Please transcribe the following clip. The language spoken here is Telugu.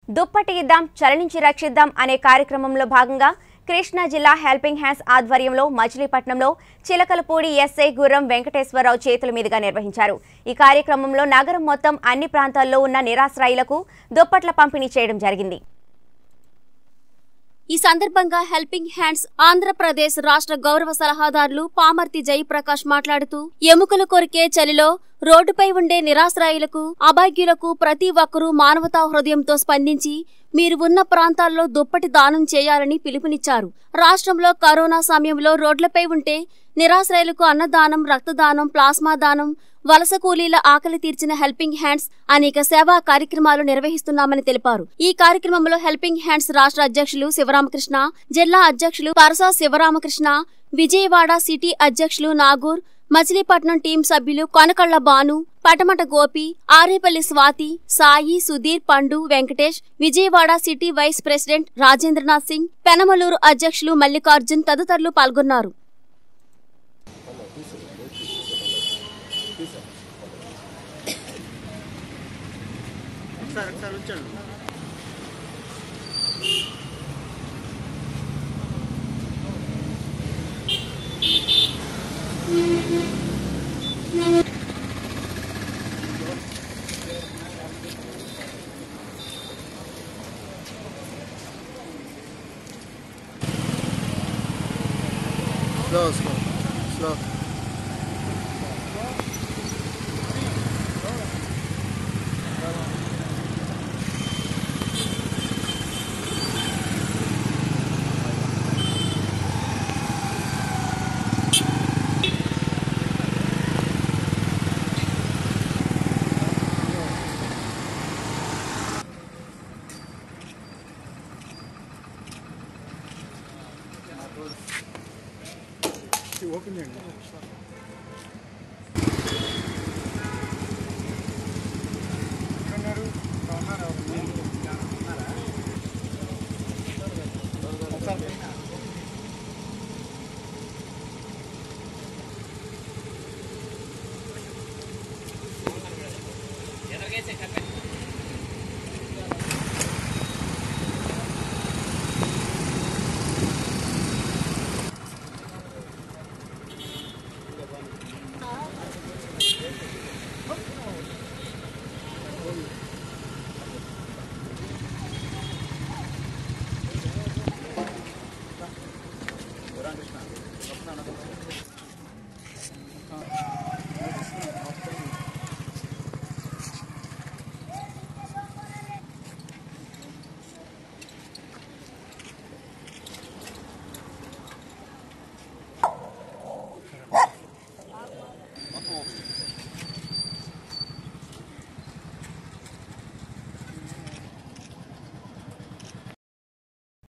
దుప్పటి ఇద్దాం చలనించి రక్షిద్దాం అనే కార్యక్రమంలో భాగంగా కృష్ణా జిల్లా హెల్పింగ్ హ్యాండ్స్ ఆధ్వర్యంలో మచిలీపట్నంలో చిలకలపూడి ఎస్ఐ గుర్రం వెంకటేశ్వరరావు చేతుల మీదుగా నిర్వహించారు ఈ కార్యక్రమంలో నగరం మొత్తం అన్ని ప్రాంతాల్లో ఉన్న నిరాశ్రయులకు దుప్పట్ల పంపిణీ చేయడం జరిగింది ఈ సందర్భంగా హెల్పింగ్ హ్యాండ్స్ ఆంధ్రప్రదేశ్ రాష్ట్ర గౌరవ సలహాదారులు పామర్తి జయప్రకాష్ మాట్లాడుతూ ఎముకలు కొరికే చలిలో రోడ్డుపై ఉండే నిరాశ్రయులకు అభాగ్యులకు ప్రతి ఒక్కరూ మానవతా హృదయంతో స్పందించి మీరు ఉన్న ప్రాంతాల్లో దుప్పటి దానం చేయాలని పిలుపునిచ్చారు రాష్ట్రంలో కరోనా సమయంలో రోడ్లపై ఉంటే నిరాశ్రయులకు అన్నదానం రక్తదానం ప్లాస్మా దానం వలస కూలీల ఆకలి తీర్చిన హెల్పింగ్ హ్యాండ్స్ అనేక సేవా కార్యక్రమాలు నిర్వహిస్తున్నామని తెలిపారు ఈ కార్యక్రమంలో హెల్పింగ్ హ్యాండ్స్ రాష్ట్ర అధ్యక్షులు శివరామకృష్ణ జిల్లా అధ్యక్షులు పరసా శివరామకృష్ణ విజయవాడ సిటీ అధ్యక్షులు నాగూర్ మచిలీపట్నం టీం సభ్యులు Konakalla Bhanu Patamata Gopi Arepalli Swathi Sai Sudheer Pandu Venkatesh Vijayawada city vice president Rajendranath Singh Penamaluru అధ్యక్షులు మల్లికార్జున్ తదితరులు పాల్గొన్నారు ఒకసారి ఒకసారి ఉంచండి స్లో స్లో స్లో ఓపెన్ చేయండి ఒకసారి